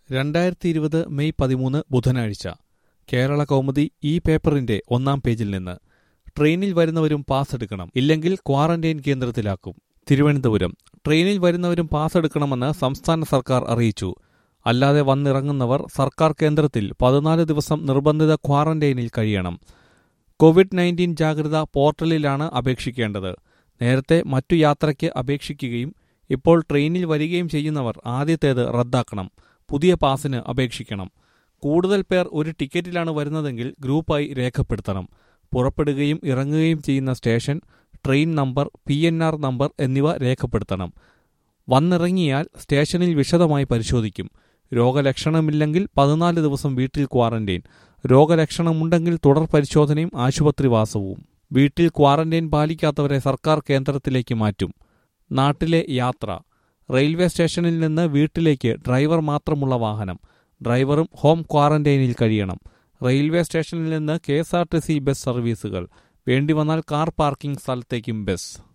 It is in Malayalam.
രണ്ടായിരത്തി ഇരുപത് മെയ് പതിമൂന്ന് ബുധനാഴ്ച കേരള കൗമുദി ഈ പേപ്പറിന്റെ ഒന്നാം പേജിൽ നിന്ന് ട്രെയിനിൽ വരുന്നവരും പാസ് എടുക്കണം ഇല്ലെങ്കിൽ ക്വാറന്റൈൻ കേന്ദ്രത്തിലാക്കും തിരുവനന്തപുരം ട്രെയിനിൽ വരുന്നവരും പാസ് എടുക്കണമെന്ന് സംസ്ഥാന സർക്കാർ അറിയിച്ചു അല്ലാതെ വന്നിറങ്ങുന്നവർ സർക്കാർ കേന്ദ്രത്തിൽ പതിനാല് ദിവസം നിർബന്ധിത ക്വാറന്റൈനിൽ കഴിയണം കോവിഡ് നയൻറ്റീൻ ജാഗ്രത പോർട്ടലിലാണ് അപേക്ഷിക്കേണ്ടത് നേരത്തെ മറ്റു യാത്രയ്ക്ക് അപേക്ഷിക്കുകയും ഇപ്പോൾ ട്രെയിനിൽ വരികയും ചെയ്യുന്നവർ ആദ്യത്തേത് റദ്ദാക്കണം പുതിയ പാസിന് അപേക്ഷിക്കണം കൂടുതൽ പേർ ഒരു ടിക്കറ്റിലാണ് വരുന്നതെങ്കിൽ ഗ്രൂപ്പായി രേഖപ്പെടുത്തണം പുറപ്പെടുകയും ഇറങ്ങുകയും ചെയ്യുന്ന station train number P N R number എന്നിവ രേഖപ്പെടുത്തണം വന്നിറങ്ങിയാൽ സ്റ്റേഷനിൽ വിശദമായി പരിശോധിക്കും രോഗലക്ഷണമില്ലെങ്കിൽ പതിനാല് ദിവസം വീട്ടിൽ ക്വാറന്റൈൻ രോഗലക്ഷണമുണ്ടെങ്കിൽ തുടർ പരിശോധനയും ആശുപത്രിവാസവും വീട്ടിൽ ക്വാറന്റൈൻ പാലിക്കാത്തവരെ സർക്കാർ കേന്ദ്രത്തിലേക്ക് മാറ്റും നാട്ടിലെ യാത്ര റെയിൽവേ സ്റ്റേഷനിൽ നിന്ന് വീട്ടിലേക്ക് ഡ്രൈവർ മാത്രമുള്ള വാഹനം ഡ്രൈവറും ഹോം ക്വാറന്റൈനിൽ കഴിയണം റെയിൽവേ സ്റ്റേഷനിൽ നിന്ന് K S R T C bus സർവീസുകൾ വേണ്ടിവന്നാൽ കാർ പാർക്കിംഗ് സ്ഥലത്തേക്കും ബസ്